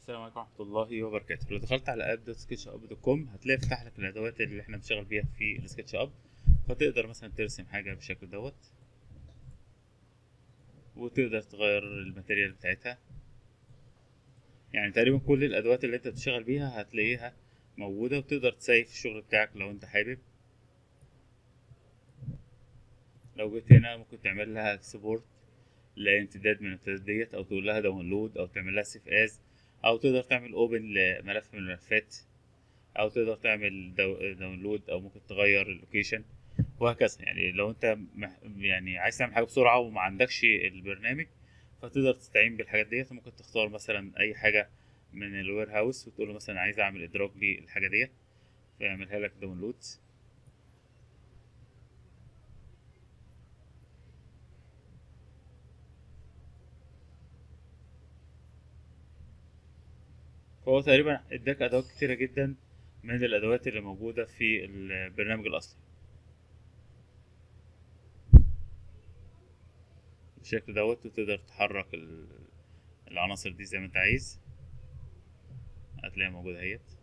السلام عليكم ورحمة الله وبركاته لو دخلت على اب دوت سكتش اب دوت كوم هتلاقي فتح لك الادوات اللي احنا بنشتغل بيها في السكتش اب فتقدر مثلا ترسم حاجة بالشكل دوت وتقدر تغير الماتيريال بتاعتها يعني تقريبا كل الادوات اللي انت بتشتغل بيها هتلاقيها موجودة وتقدر تسيف الشغل بتاعك لو انت حابب لو جيت هنا ممكن تعمل لها اكسبورت لامتداد من الامتدادات ديت او تقول لها داونلود او تعمل لها سيف از او تقدر تعمل اوبن لملف من الملفات او تقدر تعمل دو داونلود او ممكن تغير اللوكيشن وهكذا يعني لو انت مح يعني عايز تعمل حاجه بسرعه وما عندكش البرنامج فتقدر تستعين بالحاجات ديت ممكن تختار مثلا اي حاجه من الوير هاوس وتقول له مثلا عايز اعمل ادراج للحاجه ديت فيعملها لك داونلود فهو تقريبا اداك ادوات كتيرة جدا من الادوات اللي موجودة في البرنامج الاصلي بالشكل دوت وتقدر تحرك العناصر دي زي ما انت عايز هتلاقيها موجودة اهيت